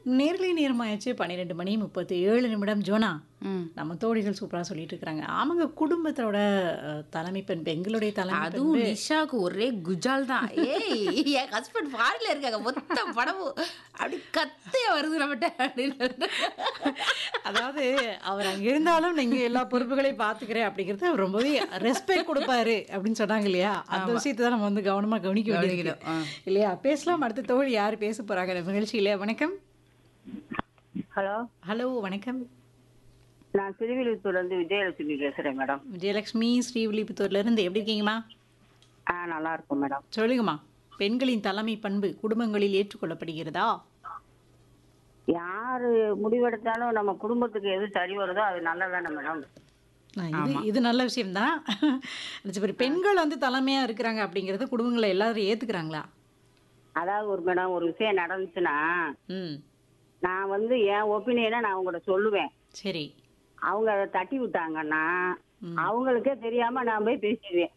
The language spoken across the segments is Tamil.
நேர்லி நேரமாயாச்சு பன்னிரெண்டு மணி முப்பத்தி ஏழு நிமிடம் ஜோனா ம். நம்ம தோழிகள் சூப்பரா சொல்லிட்டு இருக்கிறாங்க ஆமாங்க குடும்பத்தோட அஹ், தலைமை பண்பு எங்களுடைய தலைமை அதுவும் நிஷாக்கு ஒரே குஜால் தான் ஏய் என் ஹஸ்பண்ட் ஃபாரின்ல இருக்காங்க மொத்த படமும் அப்படி கத்தைய வருது நம்மகிட்ட அப்படின்னு அதாவது அவர் அங்க இருந்தாலும் நீங்க எல்லா பொறுப்புகளையும் பாத்துக்கிறேன் அப்படிங்கறது அவர் ரொம்பவே ரெஸ்பெக்ட் கொடுப்பாரு அப்படின்னு சொன்னாங்க இல்லையா அந்த விஷயத்தை தான் நம்ம வந்து கவனமா கவனிக்க வேண்டியது கவனிக்கணும், ஆ. இல்லையா பேசலாம் அடுத்த தோழி யார் பேச போறாங்க நம்ம நிகழ்ச்சியில வணக்கம் ஹலோ ஹலோ வணக்கம் நான் திருவிழுத்தூர்ல இருந்து விஜயலட்சுமி பேசுறேன் மேடம் விஜயலட்சுமி ஸ்ரீவில்லிபுத்தூர்ல இருந்து எப்படி இருக்கீங்கம்மா ஆ நல்லா இருக்கும் மேடம் சொல்லுங்கம்மா பெண்களின் தலைமை பண்பு குடும்பங்களில் ஏற்றுக்கொள்ளப்படுகிறதா யாரு முடிவெடுத்தாலும் நம்ம குடும்பத்துக்கு எது சரி வருதோ அது நல்லதானே மேடம் ஆ, இது இது நல்ல விஷயம்தான் சரி பெண்கள் வந்து தலைமையா இருக்கிறாங்க அப்படிங்கறது குடும்பங்களை எல்லாரும் ஏத்துக்கிறாங்களா அதாவது ஒரு மேடம் ஒரு விஷயம் நடந்துச்சுன்னா ம் நான் வந்து என் ஒப்பீனியனை நான் உங்கள்கிட்ட சொல்லுவேன் சரி அவங்க அதை தட்டி விட்டாங்கன்னா அவங்களுக்கே தெரியாம நான் போய் பேசிடுவேன்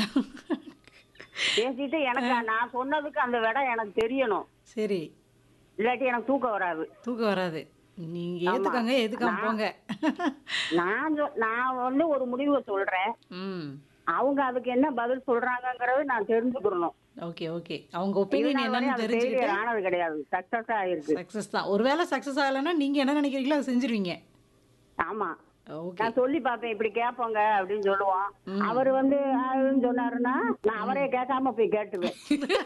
பேசிட்டு எனக்கு நான் சொன்னதுக்கு அந்த விட எனக்கு தெரியணும் சரி இல்லாட்டி எனக்கு தூக்கம் வராது தூக்கம் வராது நீங்க ஏத்துக்கங்க ஏத்துக்காம போங்க நான் சொ- நான் வந்து ஒரு முடிவை சொல்றேன் ம் அவங்க அதுக்கு என்ன பதில் சொல்றாங்கங்கறது நான் தெரிஞ்சுக்கிறணும் ஓகே ஓகே அவங்க ஒப்பீனியன் இதனால என்னன்னு அது தெரிஞ்சுக்கிட்டு failure ஆனது கிடையாது சக்சஸ் ஆயிருக்கு சக்சஸ் தான் ஒருவேளை சக்சஸ் ஆகலைன்னா நீங்க என்ன நினைக்கிறீங்களோ அதை செஞ்சிருவீங்க ஆமா ஓகே நான் சொல்லி பார்ப்பேன் இப்படி கேட்போங்க அப்படின்னு சொல்லுவோம் அவர் வந்து ஆன்னு சொன்னாருன்னா நான் அவரே கேட்காம போய் கேட்டுவேன்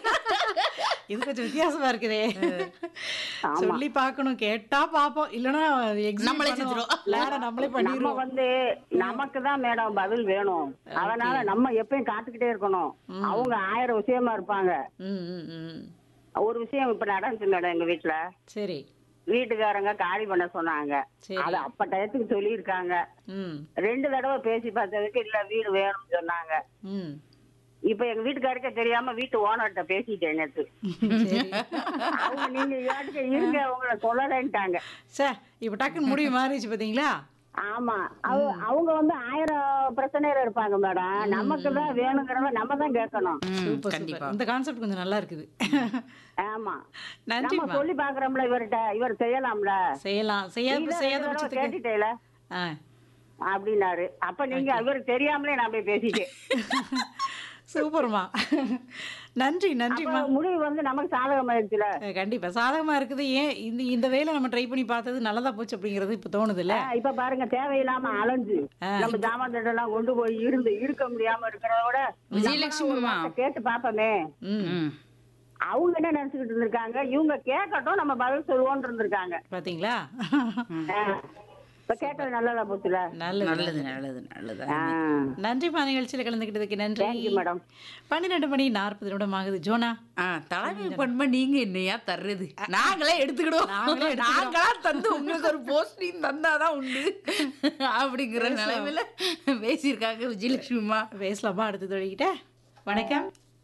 இது கொஞ்சம் வித்தியாசமா இருக்குதே சொல்லி பார்க்கணும் கேட்டா பாப்போம் இல்லைன்னா நம்மளே செஞ்சிருவோம். வேற நம்மளே நம்ம பண்ணிடுவோம் வந்து நமக்கு தான் மேடம் பதில் வேணும் அதனால நம்ம எப்பயும் காத்துக்கிட்டே இருக்கணும் அவங்க ஆயிரம் விஷயமா இருப்பாங்க ம் ம் ம் ஒரு விஷயம் இப்ப நடந்துச்சு மேடம் எங்க வீட்டுல சரி வீட்டுக்காரங்க காலி பண்ண சொன்னாங்க சரி. அது அப்ப டயத்துக்கு சொல்லியிருக்காங்க ம் ரெண்டு தடவை பேசி பார்த்ததுக்கு இல்ல வீடு வேணும்னு சொன்னாங்க ம் இப்ப எங்க வீட்டுக்காரருக்கே தெரியாம வீட்டு ஓனர்கிட்ட பேசிட்டேன் நேத்து சரி அவங்க நீங்க யாட்டுக்கு இருங்க உங்களை சொல்லலைன்ட்டாங்க சார் இப்போ டக்குன்னு முடிவு மாறிடுச்சு பாத்தீங்களா ஆமா அவ- அவங்க வந்து ஆயிரம் பிரச்சனையில இருப்பாங்க மேடம் நமக்கு தான் வேணுங்கிறத நம்ம தான் கேட்கணும் சூப்பர் கண்டிப்பா. சூப்பர் இந்த கான்செப்ட் கொஞ்சம் நல்லா இருக்குது ஆமா நன்றி நம்ம சொல்லி பாக்குறோம்ல இவர்கிட்ட இவர் செய்யலாம்ல செய்யலாம் செய்யாத இல்ல, செய்யாத ரெண்டு தடவை பட்சத்துக்கு கேட்டுட்டேல ஆ அப்படின்னாரு அப்ப நீங்க இவருக்கு தெரியாமலே நான் போய் பேசிட்டேன் சூப்பர்மா நன்றி அப்ப நன்றிம்மா முடிவு வந்து நமக்கு சாதகமாயிருச்சுல அஹ் கண்டிப்பா சாதகமா இருக்குது ஏன் இந்த இந்த வேலை நம்ம ட்ரை பண்ணி பார்த்தது நல்லதா போச்சு அப்படிங்கிறது இப்ப தோணுது இல்ல ஆ, இப்ப பாருங்க தேவையில்லாம அலைஞ்சு நம்ம ஜாமான் தட்டை எல்லாம் கொண்டு போய் இருந்து இருக்க முடியாம இருக்கிறத விட விஜயலட்சுமி அம்மா. நம்ம கேட்டு பாப்போமே ம் ம். அவங்க என்ன நினைச்சுக்கிட்டு இருந்திருக்காங்க இவங்க கேட்கட்டும் நம்ம பதில் சொல்லுவோம்னு இருந்திருக்காங்க பாத்தீங்களா ஆ. இப்ப கேட்டது நல்லதா போச்சுல நல்லது நல்லது நல்லது நல்லது ஆ. நன்றிப்பா நிகழ்ச்சியில கலந்துக்கிட்டதுக்கு நன்றி தேங்க்யூ மேடம் பன்னிரெண்டு மணி நாற்பது நிமிடம் ஆகுது ஜோனா ஆ, தலைமை பண்பை நீங்க என்னையா தர்றது நாங்களே எடுத்துக்கிடுவோம் நாங்களா தந்து உங்களுக்கு ஒரு போஸ்டிங் தந்தாதான் உண்டு அப்படிங்கிற நிலைமையில பேசியிருக்காங்க விஜயலட்சுமிமா பேசலாமா அடுத்து தொழிக்கிட்ட வணக்கம்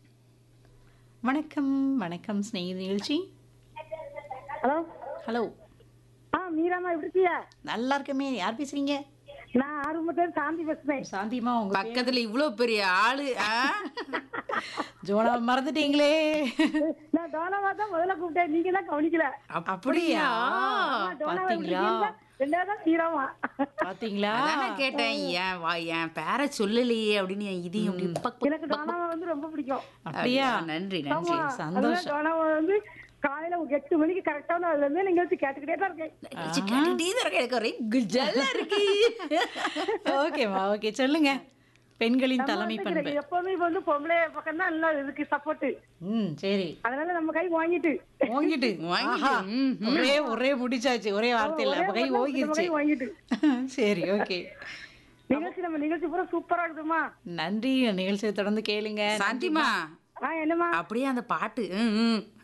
வணக்கம் வணக்கம் ஸ்நேகித நிகழ்ச்சி ஹலோ ஹலோ ஆ மீராமா எப்படி இருக்கியா நல்லா இருக்கமே யார் பேசுறீங்க நான் ஆர்வமத்தேன் சாந்தி பேசுறேன் சாந்திமா உங்க பேர்? பக்கத்துல இவ்வளவு பெரிய ஆளு ஆ? ஜோனா மறந்துட்டீங்களே நான் டோனாவா தான் முதல்ல கூப்பிட்டேன் நீங்க தான் கவனிக்கல அப்படியா பாத்தீங்களா ரெண்டாவது மீராமா பாத்தீங்களா அதானே கேட்டேன் ஏன் வா என் பேரை சொல்லலையே அப்படின்னு என் இதையும் அப்படி பக் பக் எனக்கு டோனாவா வந்து ரொம்ப பிடிக்கும் அப்படியா நன்றி நன்றி சந்தோஷம் டோனாவா வந்து காலையில எட்டு மணிக்கு கரெக்டான அதுல இருந்து நிகழ்ச்சி கேட்டுக்கிட்டே தான் இருக்கேன் நிகழ்ச்சி கேட்டுட்டே தான் இருக்கேன். எனக்கு ஒரே குஜலா இருக்கு ஓகேம்மா ஓகே சொல்லுங்க பெண்களின் தலைமை பண்பு எப்பவுமே இப்ப வந்து பொம்பளை பக்கம் தான் எல்லாம் இதுக்கு சப்போர்ட் ம் சரி அதனால நம்ம கை வாங்கிட்டு ஓங்கிட்டு வாங்கிட்டு, ஆஹா, ம், ஒரே ஒரே முடிச்சாச்சு ஒரே வார்த்தையில அப்ப கை நம்ம ஓங்கிருச்சு கை வாங்கிட்டு சரி ஓகே நிகழ்ச்சி நம்ம நிகழ்ச்சி பூரா சூப்பரா இருக்குமா நன்றி நிகழ்ச்சியை தொடர்ந்து கேளுங்க சாந்திமா ஆ என்னமா அப்படியே அந்த பாட்டு ம், ம்.